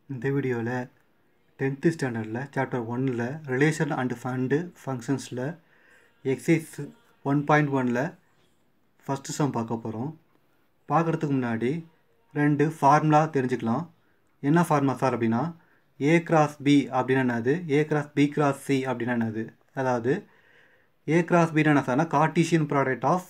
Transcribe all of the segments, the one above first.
இந்த வீடியோவில் டென்த்து ஸ்டாண்டர்டில் சாப்டர் ஒன்னில் ரிலேஷன் அண்ட் ஃபண்டு ஃபங்க்ஷன்ஸில் எக்ஸைஸ் ஒன் பாயிண்ட் ஒனில் ஃபஸ்ட்டு சம் பார்க்க போகிறோம் பார்க்குறதுக்கு முன்னாடி ரெண்டு ஃபார்முலா தெரிஞ்சுக்கலாம் என்ன ஃபார்முலா சார் அப்படின்னா ஏ கிராஸ் பி அப்படின்னா என்னது A cross B cross C அப்படின்னா என்னது அதாவது ஏ கிராஸ் பின்னா என்ன சார்னா cartesian product of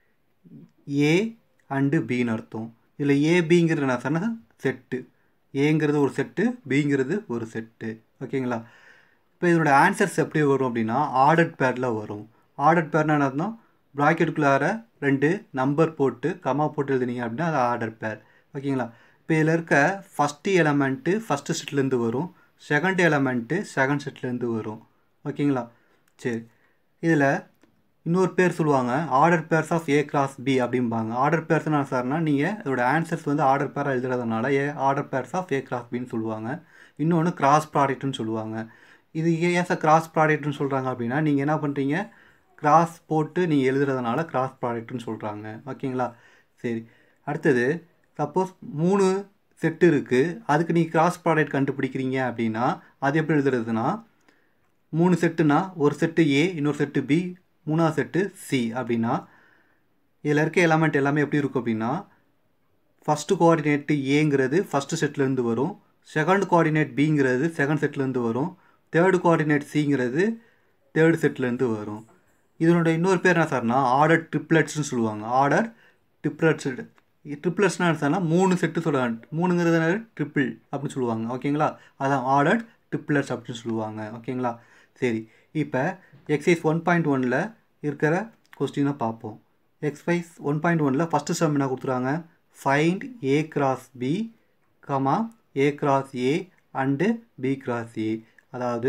A and பின்னு அர்த்தம் இதில் ஏபிங்கிறது என்ன சார்னா செட்டு ஏங்கிறது ஒரு செட்டு பிங்கிறது ஒரு செட்டு ஓகேங்களா இப்போ இதனோட ஆன்சர்ஸ் எப்படி வரும் அப்படின்னா ஆர்டர் பேரில் வரும் ஆர்டர் பேர்னா என்ன ப்ராக்கெட்டுக்குள்ளார ரெண்டு நம்பர் போட்டு கமா போட்டு எழுதுனீங்க அப்படின்னா அது ஆர்டர் பேர் ஓகேங்களா இப்போ இதில் இருக்க ஃபஸ்ட்டு எலமெண்ட்டு ஃபஸ்ட்டு செட்லேருந்து வரும் செகண்ட் எலமெண்ட்டு செகண்ட் செட்லேருந்து வரும் ஓகேங்களா சரி இதில் இன்னொரு பேர் சொல்லுவாங்க order pairs of A cross B அப்படிம்பாங்க ஆர்டர் பேர்ஸ் என்ன சார்னா நீங்கள் இதோட ஆன்சர்ஸ் வந்து ஆர்டர் பேராக எழுதுறதுனால ஏ order pairs of A cross பின்னு சொல்லுவாங்க இன்னொன்று கிராஸ் ப்ராடக்ட்னு சொல்லுவாங்க இது ஏன் சார் கிராஸ் ப்ராடக்ட்னு சொல்கிறாங்க அப்படின்னா நீங்கள் என்ன பண்ணுறீங்க கிராஸ் போட்டு நீங்கள் எழுதுறதுனால கிராஸ் ப்ராடக்ட்னு சொல்கிறாங்க ஓகேங்களா சரி அடுத்தது சப்போஸ் மூணு செட்டு இருக்குது அதுக்கு நீங்கள் கிராஸ் ப்ராடக்ட் கண்டுபிடிக்கிறீங்க அப்படின்னா அது எப்படி எழுதுறதுன்னா மூணு செட்டுனா ஒரு செட்டு ஏ இன்னொரு செட்டு பி மூணாவது செட்டு சி அப்படின்னா இதில் இருக்க எலமெண்ட் எல்லாமே எப்படி இருக்கும் அப்படின்னா ஃபஸ்ட்டு கோஆர்டினேட்டு ஏங்கிறது ஃபஸ்ட்டு செட்லேருந்து வரும் செகண்ட் கோஆர்டினேட் பிங்கிறது செகண்ட் செட்லேருந்து வரும் தேர்டு கோஆர்டினேட் சிங்கிறது தேர்டு செட்லேருந்து வரும் இதனோட இன்னொரு பேர் என்ன சார்னா ஆர்டர் ட்ரிப்ளெட்ஸ்னு சொல்லுவாங்க ஆர்டர் ட்ரிப்ளெட்ஸ் ட்ரிப்ளெட்ஸ்னா என்ன சார்னா மூணு செட்டு சொல்லுவாங்க மூணுங்கிறது ட்ரிப்பிள் அப்படின்னு சொல்லுவாங்க ஓகேங்களா அதான் ஆர்டர் ட்ரிப்ளெட்ஸ் அப்படின்னு சொல்லுவாங்க ஓகேங்களா சரி இப்போ எக்ஸைஸ் ஒன் பாயிண்ட் ஒனில் இருக்கிற கொஸ்டினை பார்ப்போம் எக்ஸைஸ் ஒன் பாயிண்ட் ஒனில் ஃபஸ்ட்டு சம் என்ன கொடுத்துருவாங்க find A cross B comma A cross A and B cross A அதாவது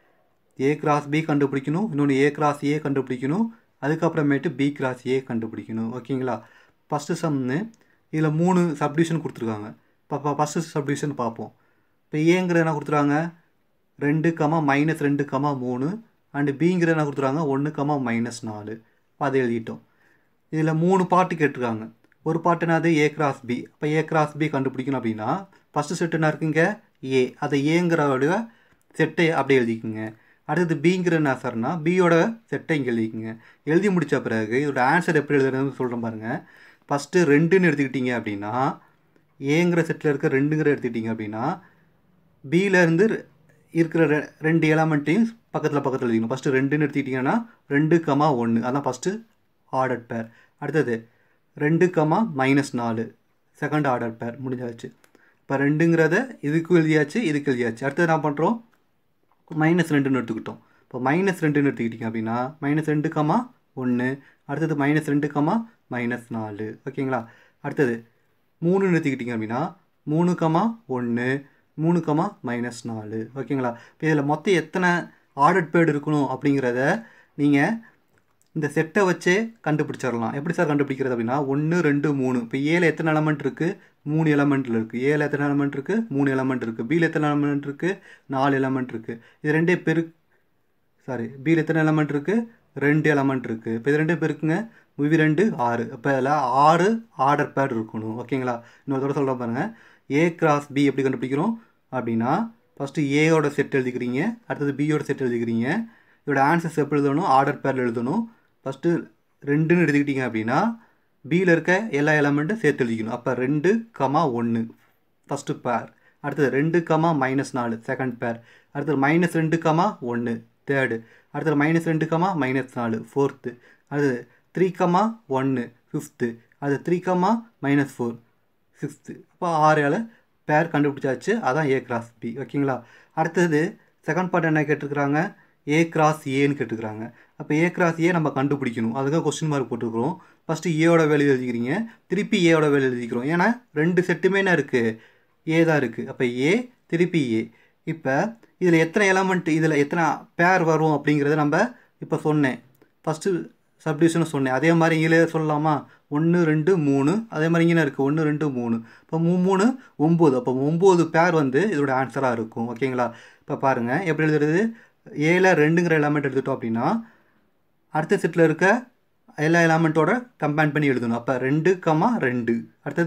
ஏ கிராஸ் பி கண்டுபிடிக்கணும் இன்னொன்று ஏ கிராஸ் ஏ கண்டுபிடிக்கணும் அதுக்கப்புறமேட்டு பி கிராஸ் ஏ கண்டுபிடிக்கணும் ஓகேங்களா ஃபஸ்ட்டு சம்னு இதில் மூணு சப்டிவிஷன் கொடுத்துருக்காங்க இப்போ ஃபஸ்ட்டு சப்டிவிஷன் பார்ப்போம் இப்போ ஏங்கிறது என்ன கொடுத்துருவாங்க ரெண்டு கமா மைனஸ் ரெண்டு கமா மூணு அண்டு பிங்கிறது என்ன கொடுத்துருவாங்க ஒன்று கமா மைனஸ் நாலு அதை எழுதிட்டோம் இதில் மூணு பாட்டு கேட்டிருக்காங்க ஒரு பாட்டு என்னது ஏ கிராஸ் பி அப்போ ஏ கிராஸ் பி கண்டுபிடிக்கணும் அப்படின்னா ஃபஸ்ட்டு செட்டு என்ன இருக்குங்க ஏ அதை ஏங்கிறோட செட்டை அப்படியே எழுதிக்குங்க அடுத்தது பிங்கிற என்ன சார்னா பியோட செட்டை இங்கே எழுதிக்குங்க எழுதி முடித்த பிறகு இதோட ஆன்சர் எப்படி எழுதுறதுன்னு சொல்கிறேன் பாருங்கள் ஃபஸ்ட்டு ரெண்டுன்னு எடுத்துக்கிட்டீங்க அப்படின்னா ஏங்கிற செட்டில் இருக்க ரெண்டுங்கிற எடுத்துக்கிட்டீங்க அப்படின்னா பியிலேருந்து இருக்கிற ரெ ரெண்டு எலமெண்ட்டையும் பக்கத்தில் பக்கத்தில் எழுதிக்கணும் ஃபஸ்ட்டு ரெண்டுன்னு எடுத்துக்கிட்டிங்கன்னா ரெண்டு கமா ஒன்று அதான் ஃபஸ்ட்டு ஆர்டர் பேர் அடுத்தது ரெண்டு கமா மைனஸ் நாலு செகண்ட் ஆர்டர் பேர் முடிஞ்சாச்சு இப்போ ரெண்டுங்கிறத இதுக்கும் எழுதியாச்சு இதுக்கு எழுதியாச்சு அடுத்தது என்ன பண்ணுறோம் மைனஸ் ரெண்டுன்னு எடுத்துக்கிட்டோம் இப்போ மைனஸ் ரெண்டுன்னு எடுத்துக்கிட்டிங்க அப்படின்னா மைனஸ் ரெண்டு கமா ஒன்று அடுத்தது மைனஸ் ரெண்டு கமா மைனஸ் நாலு ஓகேங்களா அடுத்தது மூணுன்னு எடுத்துக்கிட்டிங்க அப்படின்னா மூணு கமா ஒன்று மூணு கமா மைனஸ் நாலு ஓகேங்களா இப்போ இதில் மொத்தம் எத்தனை ஆர்டர் பேர்டு இருக்கணும் அப்படிங்கிறத நீங்கள் இந்த செட்டை வச்சே கண்டுபிடிச்சிடலாம் எப்படி சார் கண்டுபிடிக்கிறது அப்படின்னா ஒன்று ரெண்டு மூணு இப்போ ஏழு எத்தனை எலமெண்ட் இருக்குது மூணு எலமெண்ட்டில் இருக்குது ஏழு எத்தனை எலமெண்ட் இருக்குது மூணு எலமெண்ட் இருக்குது பியில் எத்தனை எலமெண்ட் இருக்குது நாலு எலமெண்ட் இருக்குது இது ரெண்டே பெரு சாரி பியில் எத்தனை எலமெண்ட் இருக்குது ரெண்டு எலமெண்ட் இருக்குது இப்போ இது ரெண்டு பெருக்குங்க மூவி ரெண்டு ஆறு இப்போ இதில் ஆறு ஆர்டர் பேட் இருக்கணும் ஓகேங்களா இன்னொரு தடவை சொல்கிறேன் பாருங்கள் ஏ கிராஸ் பி எப்படி கண்டுபிடிக்கிறோம் அப்படின்னா ஃபஸ்ட்டு ஏயோட செட் எழுதிக்கிறீங்க அடுத்தது பியோட செட் எழுதிக்கிறீங்க இதோட ஆன்சர்ஸ் எப்படி எழுதணும் ஆர்டர் பேரில் எழுதணும் ஃபஸ்ட்டு ரெண்டுன்னு எடுத்துக்கிட்டிங்க அப்படின்னா பியில் இருக்க எல்லா எலமெண்ட்டும் சேர்த்து எழுதிக்கணும் அப்போ ரெண்டு கமா ஒன்று ஃபஸ்ட்டு பேர் அடுத்தது ரெண்டு கமா மைனஸ் நாலு செகண்ட் பேர் அடுத்தது மைனஸ் ரெண்டு கமா ஒன்று தேர்டு அடுத்தது மைனஸ் ரெண்டு கமா மைனஸ் நாலு ஃபோர்த்து அடுத்தது த்ரீ கமா ஒன்று ஃபிஃப்த்து அது three comma minus four sixth அப்போ ஆறு ஏழு பேர் கண்டுபிடிச்சாச்சு அதான் ஏ கிராஸ் பி ஓகேங்களா அடுத்தது செகண்ட் பார்ட் என்ன கேட்டிருக்கிறாங்க ஏ கிராஸ் ஏன்னு கேட்டுக்கிறாங்க அப்போ ஏ கிராஸ் ஏ நம்ம கண்டுபிடிக்கணும் அதுக்காக கொஸ்டின் மார்க் போட்டுருக்குறோம் ஃபஸ்ட்டு ஏயோட வேல்யூ எழுதிக்கிறீங்க திருப்பி ஏயோட வேல்யூ எழுதிக்கிறோம் ஏன்னா ரெண்டு செட்டுமே என்ன இருக்குது ஏ தான் இருக்குது அப்போ ஏ திருப்பி ஏ இப்போ இதில் எத்தனை எலமெண்ட் இதில் எத்தனை பேர் வரும் அப்படிங்கிறத நம்ம இப்போ சொன்னேன் ஃபஸ்ட்டு சப்டிவிஷனை சொன்னேன் அதே மாதிரி இங்கே சொல்லலாமா ஒன்று ரெண்டு மூணு அதே மாதிரி இங்கே இருக்குது ஒன்று ரெண்டு மூணு இப்போ மூ மூணு ஒம்பது அப்போ ஒம்பது பேர் வந்து இதோட ஆன்சராக இருக்கும் ஓகேங்களா இப்போ பாருங்கள் எப்படி எழுதுறது ஏல ரெண்டுங்கிற எலமெண்ட் எடுத்துட்டோம் அப்படின்னா அடுத்த செட்டில் இருக்க எல்லா எலமெண்ட்டோட கம்பேர் பண்ணி எழுதணும் அப்போ ரெண்டு கமா ரெண்டு அடுத்தது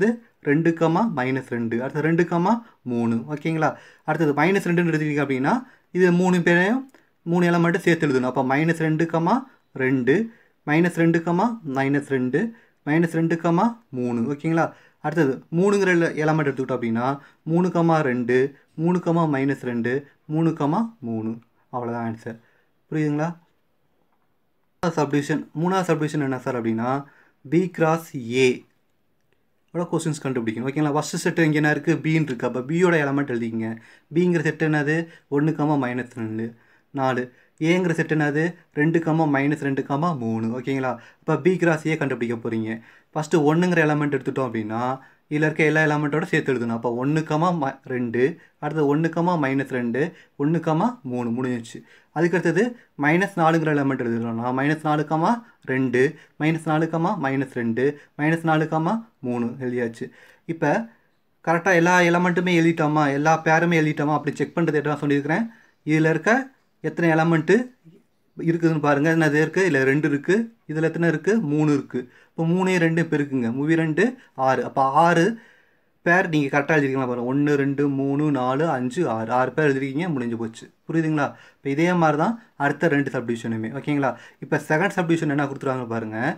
ரெண்டு கமா மைனஸ் ரெண்டு அடுத்தது ரெண்டு கமா மூணு ஓகேங்களா அடுத்தது மைனஸ் ரெண்டுன்னு எடுத்துக்கிங்க அப்படின்னா இது மூணு பேரையும் மூணு எலமெண்ட்டு சேர்த்து எழுதணும் அப்போ மைனஸ் ரெண்டு கமா ரெண்டு மைனஸ் ரெண்டு கமா மைனஸ் ரெண்டு மைனஸ் ரெண்டு கமா மூணு ஓகேங்களா அடுத்தது மூணுங்கிற எலமெண்ட் எடுத்துக்கிட்டோம் அப்படின்னா மூணு கமா ரெண்டு மூணு கமா மைனஸ் ரெண்டு மூணு கமா மூணு அவ்வளோதான் ஆன்சர் புரியுதுங்களா சப்டிவிஷன் மூணாவது சப்டிவிஷன் என்ன சார் அப்படின்னா பி கிராஸ் ஏ ஓட கொஸ்டின்ஸ் கண்டுபிடிக்கணும் ஓகேங்களா ஃபஸ்ட்டு செட்டு இங்கே என்ன இருக்குது பின்னு இருக்குது அப்போ பியோட எலமெண்ட் எழுதிக்கிங்க பிங்கிற செட் என்னது ஒன்று கமா மைனஸ் ரெண்டு நாலு ஏங்கிற செட் என்னது ரெண்டு கமா மைனஸ் ரெண்டு கமா மூணு ஓகேங்களா இப்போ பி கிராஸ் ஏ கண்டுபிடிக்க போகிறீங்க ஃபஸ்ட்டு ஒன்றுங்கிற எலமெண்ட் எடுத்துட்டோம் அப்படின்னா இதில் இருக்க எல்லா எலமெண்ட்டோட சேர்த்து எழுதணும் அப்போ ஒன்று கமா ம ரெண்டு அடுத்தது ஒன்று கமா மைனஸ் ரெண்டு ஒன்று கமா மூணு முடிஞ்சிச்சு அதுக்கடுத்தது மைனஸ் நாலுங்கிற எலமெண்ட் எழுதுறோம்னா மைனஸ் நாலு கமா ரெண்டு மைனஸ் நாலு கமா மைனஸ் ரெண்டு மைனஸ் நாலு கமா மூணு எழுதியாச்சு இப்போ கரெக்டாக எல்லா எலமெண்ட்டுமே எழுதிட்டோமா எல்லா பேருமே எழுதிட்டோமா அப்படி செக் பண்ணுறது என்ன சொல்லியிருக்கிறேன் இதில் இருக்க எத்தனை எலமெண்ட்டு இருக்குதுன்னு பாருங்கள் என்னது இருக்குது இதில் ரெண்டு இருக்குது இதில் எத்தனை இருக்குது மூணு இருக்குது இப்போ மூணே ரெண்டு இப்போ இருக்குங்க மூவி ரெண்டு ஆறு அப்போ ஆறு பேர் நீங்கள் கரெக்டாக எழுதிருக்கீங்களா பாருங்கள் ஒன்று ரெண்டு மூணு நாலு அஞ்சு ஆறு ஆறு பேர் எழுதிருக்கீங்க முடிஞ்சு போச்சு புரியுதுங்களா இப்போ இதே மாதிரி தான் அடுத்த ரெண்டு சப்டிவிஷனுமே ஓகேங்களா இப்போ செகண்ட் சப்டிவிஷன் என்ன கொடுத்துருவாங்க பாருங்கள்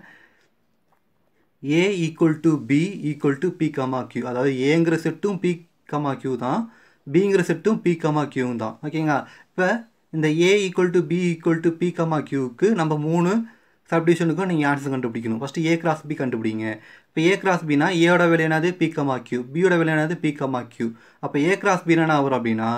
A equal to B equal to P comma Q அதாவது ஏங்கிற செட்டும் பி கமா கியூ தான் பிங்கிற செட்டும் பி கமா கியூவும் தான் ஓகேங்களா இப்போ இந்த A equal to B equal to P comma கியூக்கு நம்ம மூணு சப்டிவிஷனுக்கும் நீங்கள் ஆன்சர் கண்டுபிடிக்கணும் ஃபஸ்ட்டு ஏ கிராஸ் பி கண்டுபிடிங்க இப்போ ஏ கிராஸ் பினா ஏயோட விலை என்னது பி கமா கியூ பியோட விலை என்னது பி கமா கியூ அப்போ ஏ கிராஸ் பி என்ன வரும் அப்படின்னா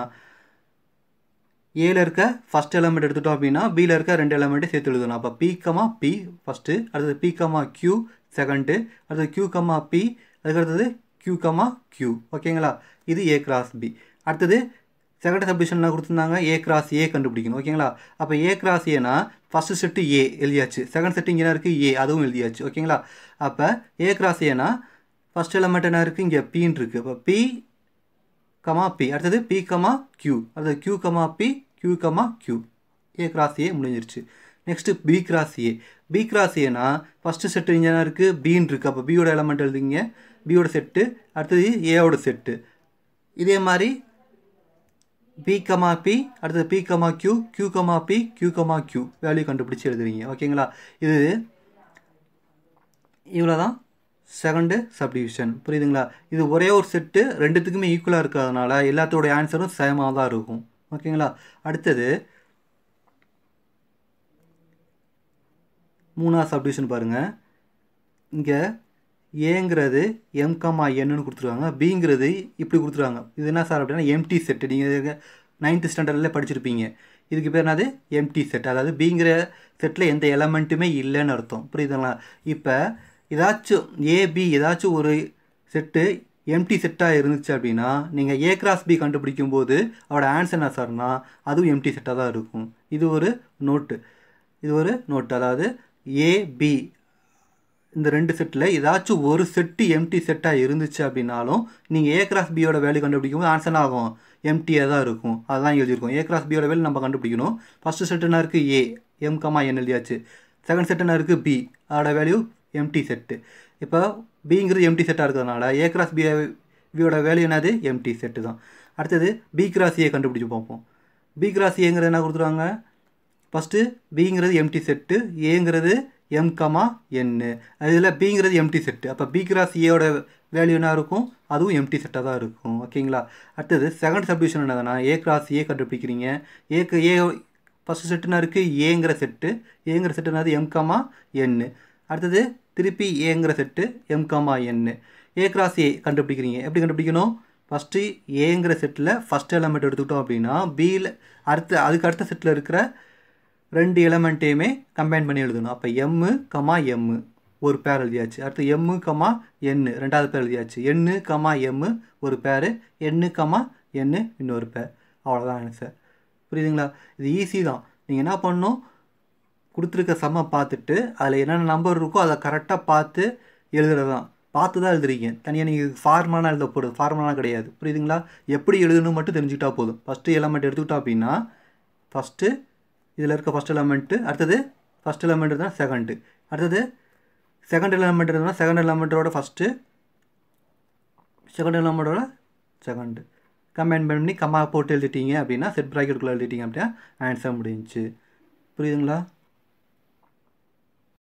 ஏல இருக்க ஃபஸ்ட் எலமெண்ட் எடுத்துட்டோம் அப்படின்னா பியில் இருக்க ரெண்டு எலமெண்ட்டு சேர்த்து எழுதணும் அப்போ பி கமா பி ஃபஸ்ட்டு அடுத்தது பி கமா கியூ செகண்டு அடுத்தது கியூ கமா பி அதுக்கடுத்தது கியூ கமா கியூ ஓகேங்களா இது ஏ கிராஸ் பி அடுத்தது செகண்ட் சப்டிஷனில் கொடுத்துருந்தாங்க ஏ கிராஸ் ஏ கண்டுபிடிக்கணும் ஓகேங்களா அப்போ ஏ கிராஸ் ஏனா ஃபஸ்ட்டு செட்டு ஏ எழுதியாச்சு செகண்ட் செட்டு இங்கே இருக்குது ஏ அதுவும் எழுதியாச்சு ஓகேங்களா அப்போ ஏ கிராஸ் ஏனா ஃபஸ்ட் எலமெண்ட் என்ன இருக்குது இங்கே பின்னு இருக்குது அப்போ பி கமா பி அடுத்தது பி கமா கியூ அடுத்தது Q comma P Q comma Q A cross A முடிஞ்சிருச்சு next B cross A B cross ஏனா ஃபஸ்ட்டு செட்டு இங்கே என்ன இருக்குது பின்னு இருக்குது அப்போ பியோட எலமெண்ட் எழுதிங்க பியோட செட்டு அடுத்தது ஏவோட செட்டு இதே மாதிரி பி கமா பி அடுத்தது P comma Q Q comma P Q comma Q value கண்டுபிடிச்சி எழுதுறீங்க ஓகேங்களா இது இவ்வளோ தான் செகண்டு சப்டிவிஷன் புரியுதுங்களா இது ஒரே ஒரு செட்டு ரெண்டுத்துக்குமே ஈக்குவலாக இருக்கிறதுனால எல்லாத்தோடைய ஆன்சரும் சேமாக தான் இருக்கும் ஓகேங்களா அடுத்தது மூணாவது சப்டிவிஷன் பாருங்கள் இங்கே ஏங்கிறது எம் கமா என்னன்னு கொடுத்துருவாங்க பிங்கிறது இப்படி கொடுத்துருவாங்க இது என்ன சார் அப்படின்னா எம்டி செட்டு நீங்கள் நைன்த்து ஸ்டாண்டர்டில் படிச்சிருப்பீங்க இதுக்கு பேர் என்னது எம்டி செட் அதாவது பிங்கிற செட்டில் எந்த எலமெண்ட்டுமே இல்லைன்னு அர்த்தம் புரியுதுங்களா இப்போ ஏதாச்சும் ஏபி ஏதாச்சும் ஒரு செட்டு எம்டி செட்டாக இருந்துச்சு அப்படின்னா நீங்கள் ஏ கிராஸ் பி கண்டுபிடிக்கும் போது அவரோட ஆன்சர் என்ன சார்னா அதுவும் எம்டி செட்டாக தான் இருக்கும் இது ஒரு நோட்டு இது ஒரு நோட்டு அதாவது ஏபி இந்த ரெண்டு செட்டில் ஏதாச்சும் ஒரு செட்டு எம்டி செட்டாக இருந்துச்சு அப்படின்னாலும் நீங்கள் ஏ கிராஸ் பியோட வேல்யூ கண்டுபிடிக்கும் போது ஆன்சர் ஆகும் எம்டியாக தான் இருக்கும் அதுதான் எழுதியிருக்கும் ஏ கிராஸ் பியோட வேல்யூ நம்ம கண்டுபிடிக்கணும் ஃபஸ்ட்டு செட்டு என்ன இருக்குது ஏ எம் கமா என் எழுதியாச்சு செகண்ட் செட்டு என்ன இருக்குது பி அதோட வேல்யூ எம்டி செட்டு இப்போ பிங்கிறது எம்டி செட்டாக இருக்கிறதுனால ஏ கிராஸ் பி பியோட வேல்யூ என்னது எம்டி செட்டு தான் அடுத்தது பி கிராஸ் ஏ கண்டுபிடிச்சி பார்ப்போம் பி கிராஸ் ஏங்கிறது என்ன கொடுத்துருவாங்க ஃபஸ்ட்டு பிங்கிறது எம்டி செட்டு ஏங்கிறது எம் கமா என்னு அதில் பிங்கிறது எம்டி செட்டு அப்போ பி கிராஸ் ஏயோட வேல்யூ என்ன இருக்கும் அதுவும் எம்டி செட்டாக தான் இருக்கும் ஓகேங்களா அடுத்தது செகண்ட் சப்டிவிஷன் என்னதுன்னா ஏ கிராஸ் ஏ கண்டுபிடிக்கிறீங்க ஏக்கு ஏ ஃபஸ்ட்டு செட்டுனா இருக்குது ஏங்கிற செட்டு ஏங்கிற செட்டு என்னது எம் கமா என்னு அடுத்தது திருப்பி ஏங்கிற set M comma N A cross A கண்டுபிடிக்கிறீங்க எப்படி கண்டுபிடிக்கணும் ஃபஸ்ட்டு ஏங்கிற செட்டில் ஃபஸ்ட் எலமெண்ட் எடுத்துக்கிட்டோம் அப்படின்னா பியில் அடுத்த அதுக்கு அடுத்த செட்டில் இருக்கிற ரெண்டு எலமெண்ட்டையுமே கம்பைன் பண்ணி எழுதணும் அப்போ எம்மு கமா எம்மு ஒரு பேர் எழுதியாச்சு அடுத்து எம்மு கமா எண்ணு ரெண்டாவது பேர் எழுதியாச்சு எண்ணு கமா எம்மு ஒரு பேர் எண்ணு கமா எண்ணு இன்னொரு பேர் அவ்வளோதான் ஆன்சர் புரியுதுங்களா இது ஈஸி தான் நீங்கள் என்ன பண்ணணும் கொடுத்துருக்க சம்மை பார்த்துட்டு அதில் என்னென்ன நம்பர் இருக்கோ அதை கரெக்டாக பார்த்து எழுதுறது தான் பார்த்து தான் எழுதுறீங்க தனியாக நீங்கள் ஃபார்முலாலாம் எழுத போடுது ஃபார்முலாலாம் கிடையாது புரியுதுங்களா எப்படி எழுதணும் மட்டும் தெரிஞ்சுக்கிட்டா போதும் ஃபஸ்ட்டு எலமெண்ட் எடுத்துக்கிட்டோம் அப்படின்னா ஃபஸ்ட்டு இதில் இருக்க ஃபஸ்ட் எலமெண்ட்டு அடுத்தது ஃபஸ்ட் எலமெண்ட் தான் செகண்டு அடுத்தது செகண்ட் எலமெண்ட் இருந்தால் செகண்ட் எலமெண்ட்டோட ஃபஸ்ட்டு செகண்ட் எலமெண்டோட செகண்டு கம்பைன் பண்ணி கம்மா போட்டு எழுதிட்டீங்க அப்படின்னா செட் ப்ராக்கெட்டுக்குள்ளே எழுதிட்டீங்க அப்படின்னா ஆன்சர் முடிஞ்சுச்சு புரியுதுங்களா